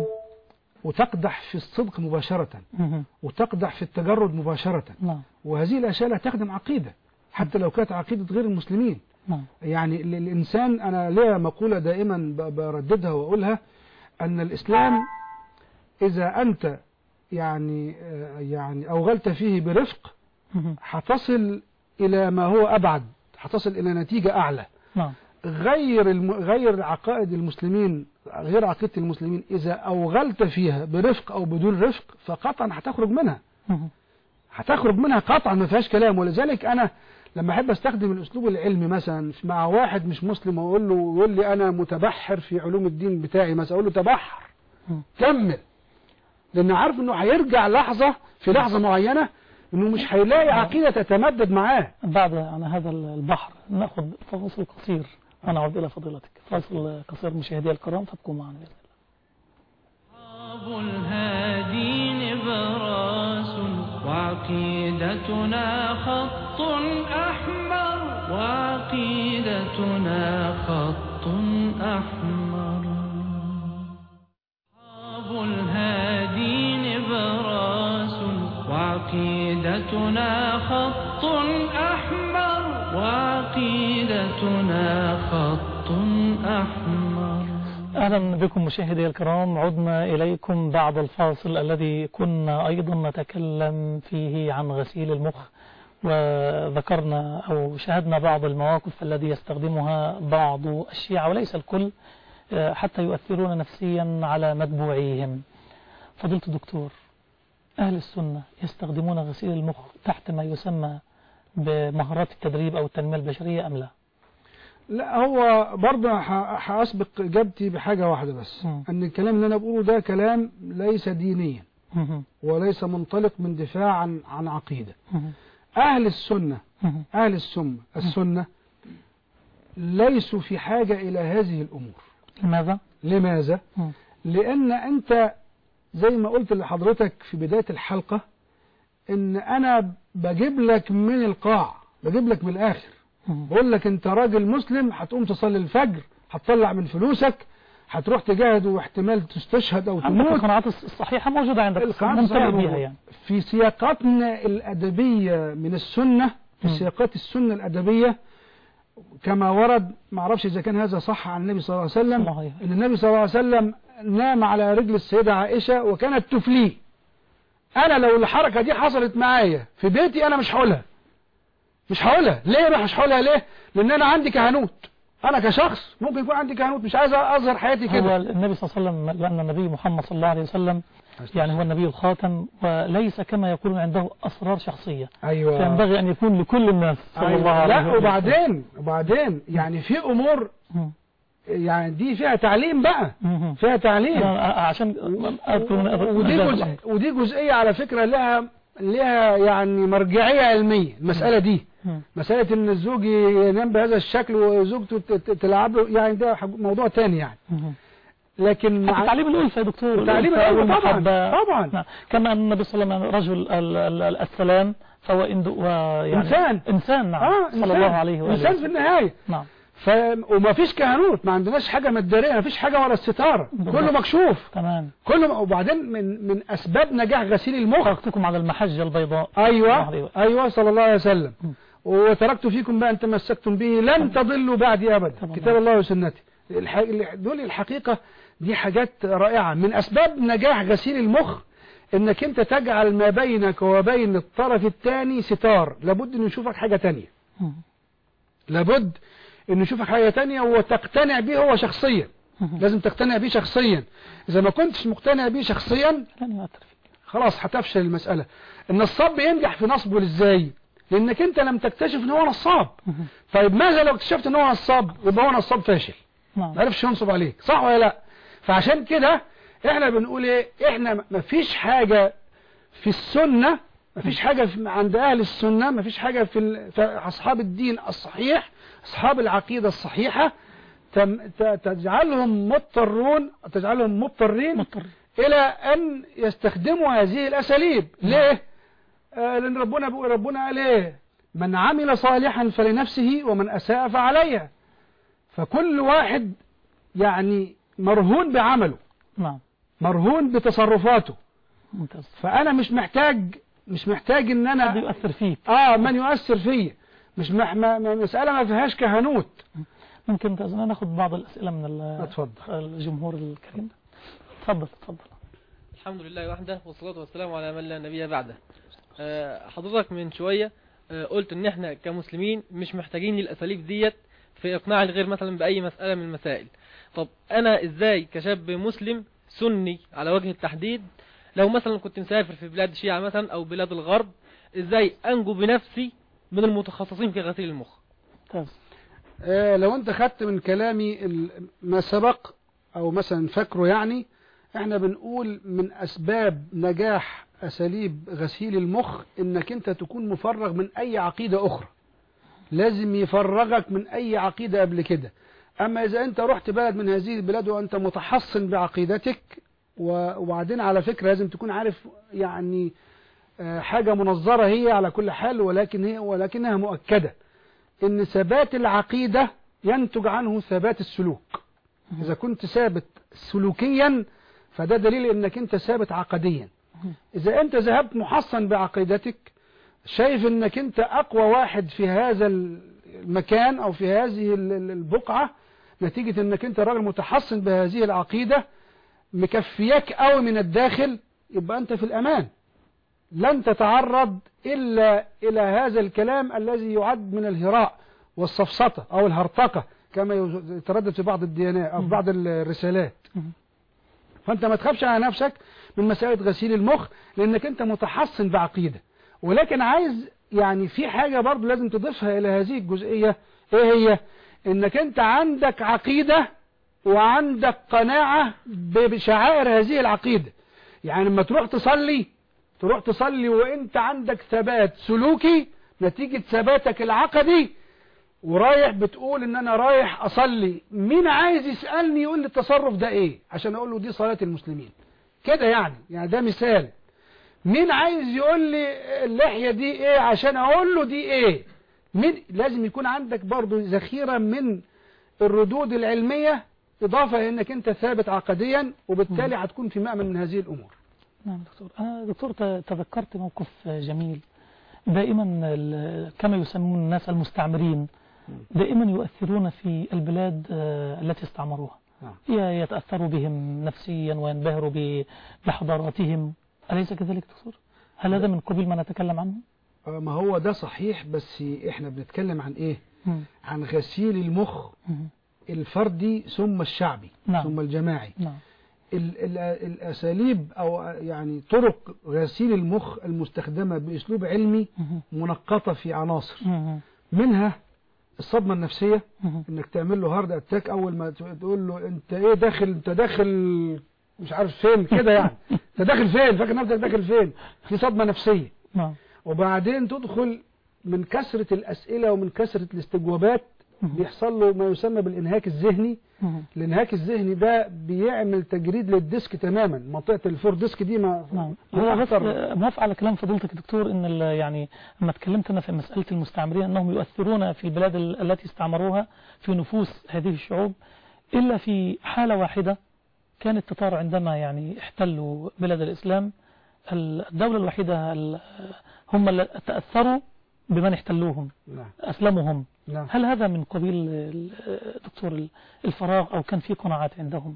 وتقدح في الصدق مباشرة مم. وتقدح في التجرد مباشرة نعم وهذه الأشياء لا تخدم عقيدة حتى لو كانت عقيدة غير المسلمين نعم يعني ال- الإنسان أنا ليا مقولة دائما ب- برددها وأقولها أن الإسلام إذا أنت يعني آه، يعني أوغلت فيه برفق مم. هتصل إلى ما هو أبعد هتصل إلى نتيجة أعلى نعم غير الم... غير عقائد المسلمين غير عقيدة المسلمين إذا أوغلت فيها برفق أو بدون رفق فقطعا هتخرج منها مهم. هتخرج منها قطعا ما فيهاش كلام ولذلك أنا لما أحب أستخدم الأسلوب العلمي مثلا مع واحد مش مسلم وأقول له يقول لي أنا متبحر في علوم الدين بتاعي مثلا أقول له تبحر مم. كمل لأن عارف إنه هيرجع لحظة في لحظة معينة إنه مش هيلاقي عقيدة تتمدد معاه بعد عن هذا البحر نأخذ فاصل قصير ونعود إلى فضيلتك فاصل قصير مشاهدي الكرام فابقوا معنا بإذن الله أصحاب الهادي نبراس وعقيدتنا خط أحمر وعقيدتنا خط أحمر أصحاب الهادي نبراس وعقيدتنا خط أحمر وعقيدتنا خط أحمر أهلا بكم مشاهدي الكرام عدنا إليكم بعد الفاصل الذي كنا أيضا نتكلم فيه عن غسيل المخ وذكرنا أو شاهدنا بعض المواقف التي يستخدمها بعض الشيعة وليس الكل آه، حتى يؤثرون نفسيا على متبوعيهم فضيلة الدكتور أهل السنة يستخدمون غسيل المخ تحت ما يسمى بمهارات التدريب أو التنمية البشرية أم لا؟ لا هو برضه ه- هأسبق إجابتي بحاجة واحدة بس مم. أن الكلام اللي أنا بقوله ده كلام ليس دينيا مهم. وليس منطلق من دفاع عن عن عقيدة مهم. أهل السنة مهم. أهل السنة السنة ليسوا في حاجة إلى هذه الأمور لماذا؟ لماذا؟ مم. لأن أنت زي ما قلت لحضرتك في بداية الحلقة إن أنا بجيب لك من القاع بجيب لك من الآخر مهم. بقول لك أنت راجل مسلم هتقوم تصلي الفجر هتطلع من فلوسك هتروح تجاهد واحتمال تستشهد أو عندك تموت القناعات الصحيحة موجودة عندك القناعات منتبه الصحيحة بها موجودة. يعني في سياقاتنا الأدبية من السنة في مم. سياقات السنة الأدبية كما ورد ما اعرفش إذا كان هذا صح عن النبي صلى الله عليه وسلم الله عليه. أن النبي صلى الله عليه وسلم نام على رجل السيدة عائشة وكانت تفليه أنا لو الحركة دي حصلت معايا في بيتي أنا مش هقولها مش هقولها ليه مش هقولها ليه لأن أنا عندي كهنوت أنا كشخص ممكن يكون عندي كهنوت مش عايز أظهر حياتي هو كده النبي صلى الله عليه وسلم لأن النبي محمد صلى الله عليه وسلم يعني هو النبي الخاتم وليس كما يقولون عنده أسرار شخصية أيوة فينبغي أن يكون لكل الناس صلى أيوة. الله عليه وسلم لا وبعدين وبعدين يعني في أمور مم. يعني دي فيها تعليم بقى مم. فيها تعليم أنا عشان أذكر من ودي جزء ودي جزئية على فكرة لها لها يعني مرجعية علمية المسألة دي مم. مسألة ان الزوج ينام بهذا الشكل وزوجته ت- ت- تلعب له يعني ده حاج- موضوع تاني يعني مم. لكن حتى تعليم الألفة يا دكتور تعليم الألفة الألفة طبعا، والمحبة. طبعا. نعم. كما أن النبي صلى الله عليه وسلم رجل ال- ال- ال- السلام فهو إندو ويعني إنسان. إنسان نعم اه صلى إنسان. الله عليه وآله انسان في وسلم. النهاية نعم ف... وما فيش كهنوت ما عندناش حاجة متدارية ما فيش حاجة ورا الستارة بالضبط. كله مكشوف تمام كله م... وبعدين من من اسباب نجاح غسيل المخ تركتكم على المحجة البيضاء ايوه الله ايوه صلى الله عليه وسلم م. وتركت فيكم بقى ان تمسكتم به لن تضلوا بعدي ابدا طبعا. كتاب الله وسنتي الح... دول الحقيقة دي حاجات رائعة من اسباب نجاح غسيل المخ انك انت تجعل ما بينك وبين الطرف الثاني ستار لابد ان يشوفك حاجة تانية مم. لابد ان يشوفك حاجة تانية وتقتنع به هو شخصيا مم. لازم تقتنع بيه شخصيا اذا ما كنتش مقتنع بيه شخصيا لن يؤثر فيك خلاص هتفشل المسألة النصاب بينجح في نصبه ازاي لانك انت لم تكتشف ان هو نصاب مم. طيب ماذا لو اكتشفت ان هو نصاب يبقى هو نصاب فاشل نعم ما عرفش ينصب عليك صح ولا لا فعشان كده احنا بنقول ايه احنا ما فيش حاجة في السنة ما فيش حاجة في عند اهل السنة ما فيش حاجة في, ال... في اصحاب الدين الصحيح اصحاب العقيدة الصحيحة تم... ت... تجعلهم مضطرون تجعلهم مضطرين مضطر الى ان يستخدموا هذه الاساليب ليه آه لان ربنا بيقول ربنا قال ايه من عمل صالحا فلنفسه ومن اساء فعليها فكل واحد يعني مرهون بعمله نعم مرهون بتصرفاته ممتاز فانا مش محتاج مش محتاج ان قد انا يؤثر فيك اه من يؤثر فيا مش مح... ما... ما... مسألة ما فيهاش كهنوت ممكن تأذن ناخد بعض الأسئلة من ال- اتفضل الجمهور الكريم تفضل تفضل الحمد لله وحده والصلاة والسلام على من لا نبي بعده آه، حضرتك من شوية آه، قلت ان احنا كمسلمين مش محتاجين للأساليب ديت في إقناع الغير مثلا بأي مسألة من المسائل طب أنا إزاي كشاب مسلم سني على وجه التحديد لو مثلا كنت مسافر في بلاد الشيعة مثلا أو بلاد الغرب إزاي أنجو بنفسي من المتخصصين في غسيل المخ ممتاز آه، لو انت خدت من كلامي ال- ما سبق او مثلا فاكره يعني احنا بنقول من اسباب نجاح اساليب غسيل المخ انك انت تكون مفرغ من اي عقيدة اخرى لازم يفرغك من اي عقيدة قبل كده اما اذا انت رحت بلد من هذه البلاد وانت متحصن بعقيدتك و- وبعدين على فكرة لازم تكون عارف يعني آه، حاجة منظرة هي على كل حال ولكن هي ولكنها مؤكدة ان ثبات العقيدة ينتج عنه ثبات السلوك اذا كنت ثابت سلوكيا فده دليل انك انت ثابت عقديا اذا انت ذهبت محصن بعقيدتك شايف انك انت اقوى واحد في هذا المكان او في هذه ال- ال- البقعة نتيجة انك انت راجل متحصن بهذه العقيدة مكفياك قوي من الداخل يبقى انت في الامان لن تتعرض إلا إلى هذا الكلام الذي يعد من الهراء والسفسطة أو الهرطقة كما يتردد في بعض الديانات أو في بعض الرسالات فأنت ما تخافش على نفسك من مسألة غسيل المخ لأنك أنت متحصن بعقيدة ولكن عايز يعني في حاجة برضو لازم تضيفها إلى هذه الجزئية إيه هي إنك أنت عندك عقيدة وعندك قناعة بشعائر هذه العقيدة يعني لما تروح تصلي تروح تصلي وانت عندك ثبات سلوكي نتيجة ثباتك العقدي ورايح بتقول ان انا رايح اصلي مين عايز يسألني يقول لي التصرف ده ايه عشان اقول له دي صلاة المسلمين كده يعني يعني ده مثال مين عايز يقول لي اللحية دي ايه عشان اقول له دي ايه مين لازم يكون عندك برضو ذخيرة من الردود العلمية اضافة لانك انت ثابت عقديا وبالتالي هتكون في مأمن من هذه الامور نعم دكتور أنا دكتور ت- تذكرت موقف جميل دائما ال- كما يسمون الناس المستعمرين دائما يؤثرون في البلاد آه، التي استعمروها نعم. ي- يتأثروا بهم نفسيا وينبهروا ب- بحضاراتهم أليس كذلك دكتور؟ هل هذا من قبيل ما نتكلم عنه؟ آه، ما هو ده صحيح بس احنا بنتكلم عن ايه مم. عن غسيل المخ مم. الفردي ثم الشعبي نعم. ثم الجماعي نعم ال ال الاساليب او يعني طرق غسيل المخ المستخدمة باسلوب علمي مم. منقطة في عناصر مم. منها الصدمة النفسية مم. انك تعمل له هارد اتاك اول ما ت- تقول له انت ايه داخل انت داخل مش عارف فين كده يعني انت داخل فين فاكر نفسك داخل فين في صدمة نفسية نعم وبعدين تدخل من كثرة الأسئلة ومن كثرة الاستجوابات مم. بيحصل له ما يسمى بالإنهاك الذهني مم. الإنهاك الذهني ده بيعمل تجريد للديسك تماما منطقة الفور ديسك دي ما نعم ما هو بس أخطر آه، موافق على كلام فضيلتك يا دكتور ان ال- يعني لما اتكلمت انا في مساله المستعمرين انهم يؤثرون في البلاد ال- التي استعمروها في نفوس هذه الشعوب الا في حاله واحده كان التتار عندما يعني احتلوا بلاد الاسلام الدوله الوحيده ال- هم اللي تاثروا بمن احتلوهم نعم اسلمهم نعم هل هذا من قبيل ال- دكتور ال- الفراغ او كان في قناعات عندهم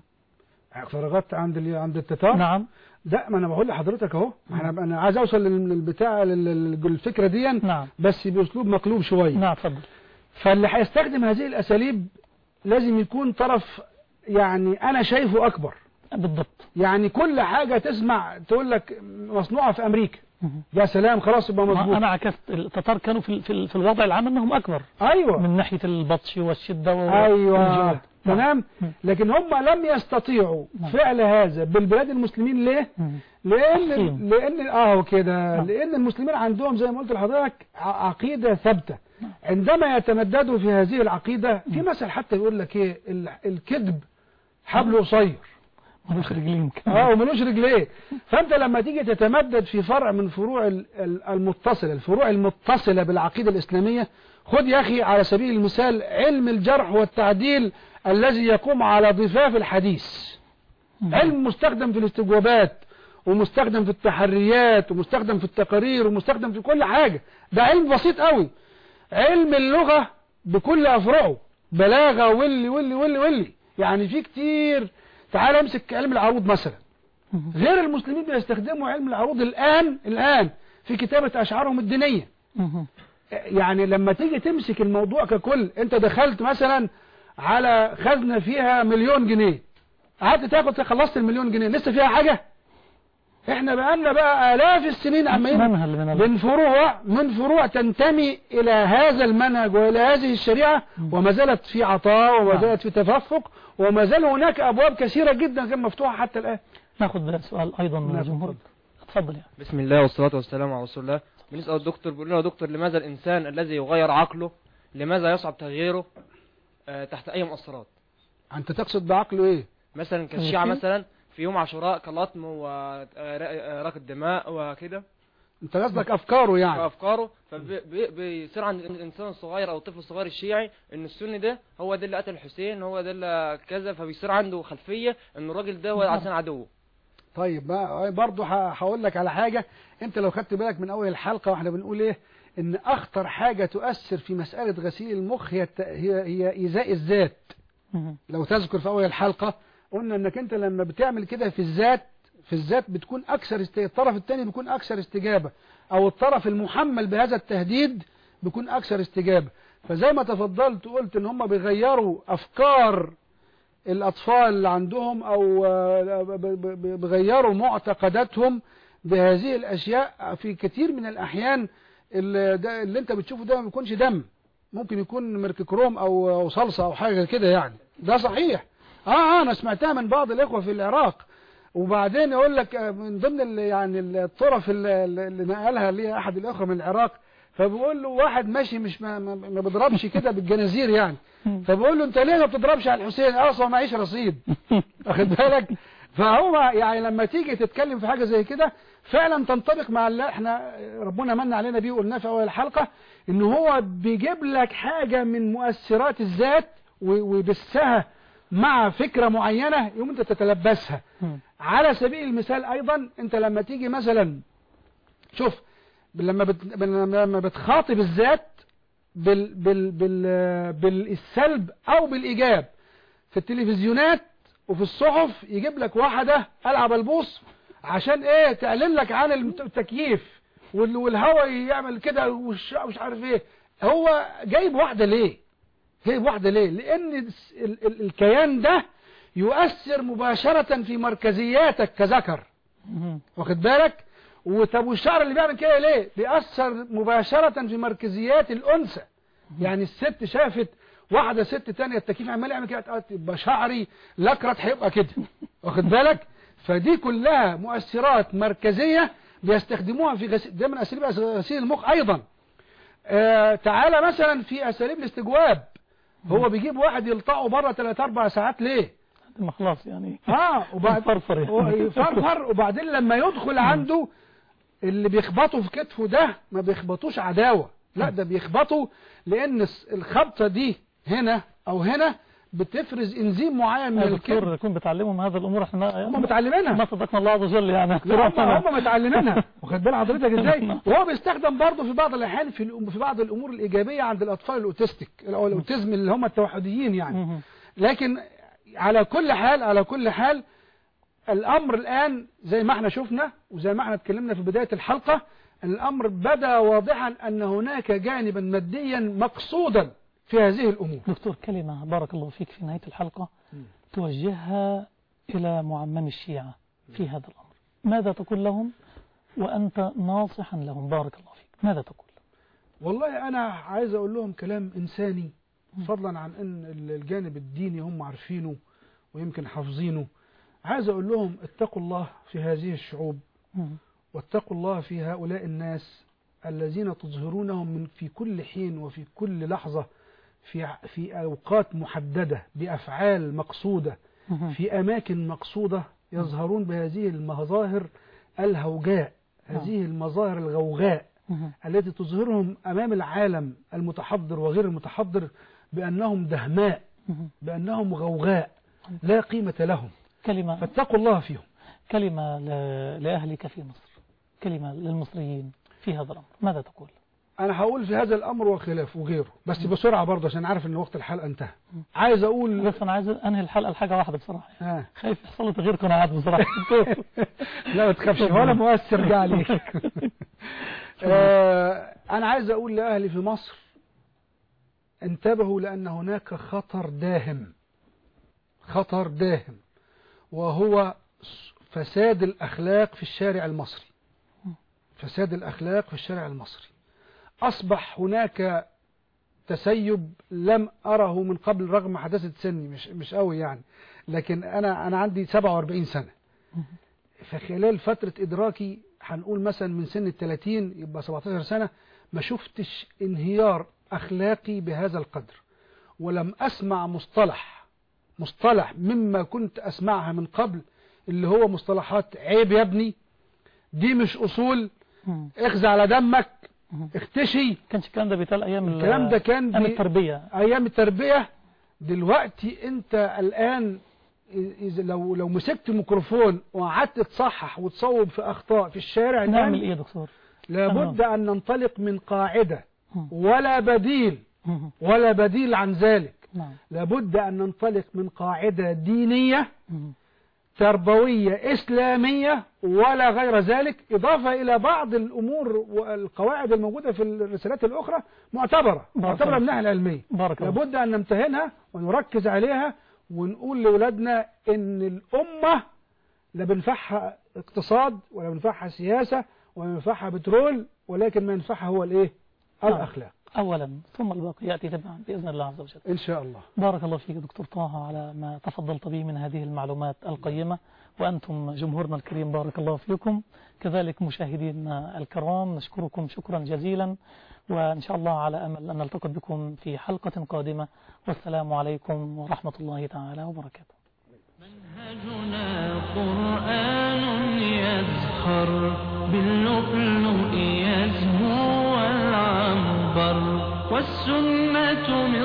فراغات عند ال- عند التتار نعم ده ما انا بقول لحضرتك اهو انا انا عايز اوصل لل- للبتاع لل- للفكره دي نعم بس باسلوب مقلوب شويه نعم تفضل فاللي هيستخدم هذه الاساليب لازم يكون طرف يعني انا شايفه اكبر بالضبط يعني كل حاجة تسمع تقول لك مصنوعة في أمريكا مهم. يا سلام خلاص يبقى ما مظبوط انا عكست التتار كانوا في في في الوضع العام انهم اكبر أيوة من ناحيه البطش والشده و- أيوة والجهاد. نعم. تمام مم. لكن هم لم يستطيعوا نعم. فعل هذا بالبلاد المسلمين ليه مم. لأن تحصين. لأن اه كده نعم. لأن المسلمين عندهم زي ما قلت لحضرتك ع- عقيدة ثابتة عندما يتمددوا في هذه العقيدة في مثل حتى يقول لك ايه ال- الكذب حبل قصير ملوش رجلين كمان. اه وملوش رجليه فانت لما تيجي تتمدد في فرع من فروع ال- ال- المتصلة الفروع المتصلة بالعقيدة الإسلامية خد يا أخي على سبيل المثال علم الجرح والتعديل الذي يقوم على ضفاف الحديث مم. علم مستخدم في الاستجوابات ومستخدم في التحريات ومستخدم في التقارير ومستخدم في كل حاجة ده علم بسيط قوي علم اللغة بكل أفرعه بلاغة واللي واللي واللي واللي يعني في كتير تعال امسك علم العروض مثلا مم. غير المسلمين بيستخدموا علم العروض الآن الآن في كتابة أشعارهم الدينية مم. يعني لما تيجي تمسك الموضوع ككل انت دخلت مثلا على خزنة فيها مليون جنيه قعدت تاخد خلصت المليون جنيه لسه فيها حاجة احنا بقالنا بقى الاف السنين عمالين منهل من ال- من فروع من فروع تنتمي الى هذا المنهج والى هذه الشريعة وما زالت في عطاء وما نعم. زالت في تفوق وما زال هناك ابواب كثيرة جدا غير مفتوحة حتى الان ناخد سؤال أيضا من نعم، الجمهور اتفضل يعني بسم الله والصلاة والسلام على رسول الله بنسأل الدكتور بيقول لنا يا دكتور لماذا الإنسان الذي يغير عقله لماذا يصعب تغييره آه، تحت أي مؤثرات انت تقصد بعقله ايه مثلا كالشيعة ماشي. مثلا في يوم عاشوراء كلطم وراك الدماء وكده انت قصدك افكاره يعني وأفكاره فبيصير عند الإنسان الصغير أو الطفل الصغير الشيعي إن السني ده هو ده اللي قتل الحسين هو ده اللي كذا فبيصير عنده خلفية إن الراجل ده هو عشان عدوه طيب بقى برضه ه- هقول لك على حاجة انت لو خدت بالك من اول الحلقة واحنا بنقول ايه ان اخطر حاجة تؤثر في مسألة غسيل المخ هي الت- هي هي ايذاء الذات مهم. لو تذكر في اول الحلقة قلنا انك انت لما بتعمل كده في الذات في الذات بتكون اكثر است... الطرف الثاني بيكون اكثر استجابة او الطرف المحمل بهذا التهديد بيكون اكثر استجابة فزي ما تفضلت وقلت ان هم بيغيروا افكار الاطفال اللي عندهم او آه، ب- ب- ب- بيغيروا معتقداتهم بهذه الاشياء في كثير من الاحيان اللي, ده اللي انت بتشوفه ده ما بيكونش دم ممكن يكون مرككروم او او صلصه او حاجه كده يعني ده صحيح اه اه انا سمعتها من بعض الاخوه في العراق وبعدين يقول لك آه، من ضمن ال- يعني الطرف اللي, اللي نقلها لي احد الاخوه من العراق فبيقول له واحد ماشي مش ما, ما, ما بيضربش كده بالجنازير يعني فبقول له انت ليه ما بتضربش على الحسين اصلا معيش رصيد واخد بالك فهو يعني لما تيجي تتكلم في حاجه زي كده فعلا تنطبق مع اللي احنا ربنا من علينا بيه وقلناه في اول الحلقه ان هو بيجيب لك حاجه من مؤثرات الذات و- ويبثها مع فكره معينه يوم انت تتلبسها مم. على سبيل المثال ايضا انت لما تيجي مثلا شوف لما بت... لما بتخاطب الذات بال... بال... بال... بالسلب او بالايجاب في التلفزيونات وفي الصحف يجيب لك واحدة قلعة بلبوس عشان ايه تعلن لك عن الت- التكييف وال- والهواء يعمل كده وش مش عارف ايه هو جايب واحدة ليه جايب واحدة ليه لان الس- ال... ال... الكيان ده يؤثر مباشرة في مركزياتك كذكر مهم. واخد بالك وطب والشعر اللي بيعمل كده ليه بيأثر مباشرة في مركزيات الأنثى يعني الست شافت واحدة ست تانية التكييف عمال يعمل كده تقول يبقى شعري لكرت هيبقى كده واخد بالك فدي كلها مؤثرات مركزية بيستخدموها في غسيل ده من أساليب غسيل المخ أيضا آه تعالى مثلا في أساليب الاستجواب هو بيجيب واحد يلطقه بره 3 4 ساعات ليه ما خلاص يعني اه وبعد يفرفر يعني. هو يفرفر وبعدين لما يدخل عنده اللي بيخبطوا في كتفه ده ما بيخبطوش عداوة لا ده بيخبطوا لان الس- الخبطة دي هنا او هنا بتفرز انزيم معين من يا الكبد دكتور يكون بتعلمهم هذه الأمور احنا هم متعلمينها ما صدقنا الله عز وجل يعني لا هم هم متعلمينها واخد بال حضرتك ازاي وهو بيستخدم برضه في بعض الاحيان في الأم- في بعض الامور الايجابيه عند الاطفال الاوتستيك او الاوتيزم اللي هم التوحديين يعني مهم. لكن على كل حال على كل حال الأمر الآن زي ما احنا شفنا وزي ما احنا اتكلمنا في بداية الحلقة الأمر بدأ واضحا أن هناك جانبا ماديا مقصودا في هذه الأمور دكتور كلمة بارك الله فيك في نهاية الحلقة توجهها إلى معمم الشيعة في هذا الأمر ماذا تقول لهم وأنت ناصحا لهم بارك الله فيك ماذا تقول والله أنا عايز أقول لهم كلام إنساني فضلا عن أن الجانب الديني هم عارفينه ويمكن حافظينه عايز أقول لهم اتقوا الله في هذه الشعوب مم. واتقوا الله في هؤلاء الناس الذين تظهرونهم من في كل حين وفي كل لحظة في في أوقات محددة بأفعال مقصودة مهم. في أماكن مقصودة يظهرون بهذه المظاهر الهوجاء هذه المظاهر الغوغاء مهم. التي تظهرهم أمام العالم المتحضر وغير المتحضر بأنهم دهماء مهم. بأنهم غوغاء لا قيمة لهم كلمة فاتقوا الله فيهم كلمة ل- لأهلك في مصر كلمة للمصريين في هذا الأمر ماذا تقول انا هقول في هذا الامر وخلافه وغيره بس بسرعه برضه عشان عارف ان وقت الحلقه انتهى عايز اقول بس أنا عايز أنهي الحلقة لحاجة واحدة بصراحة آه. خايف يحصل لي تغيير قناعات بصراحة دكتور لا ما تخافش ولا مؤثر جه عليك آه أنا عايز أقول لأهلي في مصر انتبهوا لأن هناك خطر داهم خطر داهم وهو فساد الأخلاق في الشارع المصري فساد الأخلاق في الشارع المصري أصبح هناك تسيب لم أره من قبل رغم حداثة سني مش مش قوي يعني لكن أنا أنا عندي 47 سنة فخلال فترة إدراكي هنقول مثلا من سن ال 30 يبقى 17 سنة ما شفتش انهيار أخلاقي بهذا القدر ولم أسمع مصطلح مصطلح مما كنت أسمعها من قبل اللي هو مصطلحات عيب يا ابني دي مش أصول مم. اخزى على دمك مم. اختشي كانش الكلام ده بيتقال ايام ال- الكلام ده كان ايام بي- التربيه ايام التربية دلوقتي انت الان إذا لو لو مسكت الميكروفون وقعدت تصحح وتصوب في اخطاء في الشارع نعمل الآن ايه يا دكتور لابد ان ننطلق من قاعدة مم. ولا بديل مم. ولا بديل عن ذلك نعم لابد ان ننطلق من قاعدة دينية مم. تربوية إسلامية ولا غير ذلك إضافة إلى بعض الأمور والقواعد الموجودة في الرسالات الأخرى معتبرة معتبرة الله. من الناحية العلمية بارك الله لابد أن نمتهنها ونركز عليها ونقول لأولادنا إن الأمة لا بنفعها اقتصاد ولا بنفعها سياسة ولا بنفعها بترول ولكن ما ينفعها هو الإيه؟ نعم. الأخلاق اولا ثم الباقي ياتي تبعا باذن الله عز وجل إن شاء الله بارك الله فيك دكتور طه على ما تفضلت به من هذه المعلومات القيمة وأنتم جمهورنا الكريم بارك الله فيكم كذلك مشاهدينا الكرام نشكركم شكرا جزيلا وإن شاء الله على أمل أن نلتقي بكم في حلقة قادمة والسلام عليكم ورحمة الله تعالى وبركاته منهجنا قرآن يزهر باللؤلؤ يزهو والعنبر والسنة